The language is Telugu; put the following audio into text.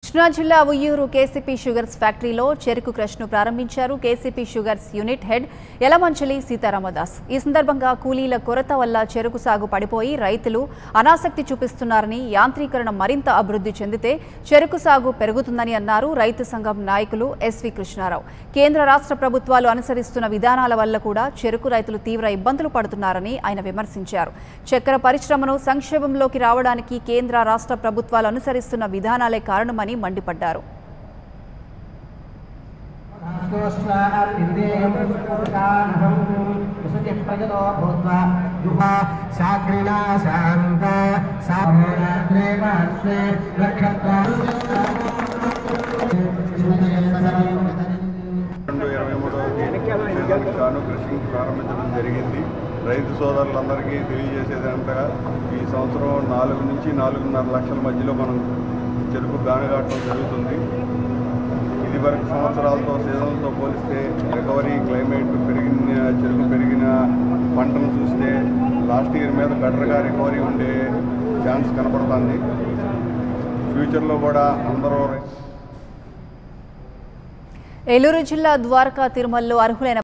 కృష్ణా జిల్లా ఉయ్యూరు కేసీపీ షుగర్స్ ఫ్యాక్టరీలో చెరుకు క్రష్ను ప్రారంభించారు KCP sugars unit head Yalamanchili Sitaramadas ఈ సందర్భంగా కూలీల కొరత వల్ల చెరుకు సాగు పడిపోయి రైతులు అనాసక్తి చూపిస్తున్నారని యాంత్రీకరణ మరింత అభివృద్ధి చెందితే చెరుకు సాగు పెరుగుతుందని అన్నారు రైతు సంఘం నాయకులు ఎస్వి కృష్ణారావు కేంద్ర రాష్ట్ర ప్రభుత్వాలు అనుసరిస్తున్న విధానాల వల్ల కూడా చెరుకు రైతులు తీవ్ర ఇబ్బందులు పడుతున్నారని ఆయన విమర్శించారు చక్కెర పరిశ్రమను సంక్షేమంలోకి రావడానికి కేంద్ర రాష్ట్ర ప్రభుత్వాలు అనుసరిస్తున్న విధానాలే కారణమని మండిపడ్డారు రెండు ఇరవై మూడవ తేదీకి గాను కృషింగ్ ప్రారంభించడం జరిగింది రైతు సోదరులందరికీ తెలియజేసేది అంతగా ఈ సంవత్సరం నాలుగు నుంచి నాలుగున్నర లక్షల మధ్యలో మనం చెరుకు గానగాటం జరుగుతుంది ఇది వరకు సంవత్సరాలతో సీజన్లతో పోలిస్తే రికవరీ క్లైమేట్ పెరిగిన చెరుకు పెరిగిన పంటను చూస్తే లాస్ట్ ఇయర్ మీద బెటర్గా రికవరీ ఉండే ఛాన్స్ కనపడుతుంది ఫ్యూచర్లో కూడా అందరూ ఏలూరు జిల్లా ద్వారకా తిరుమలలో అర్హులైన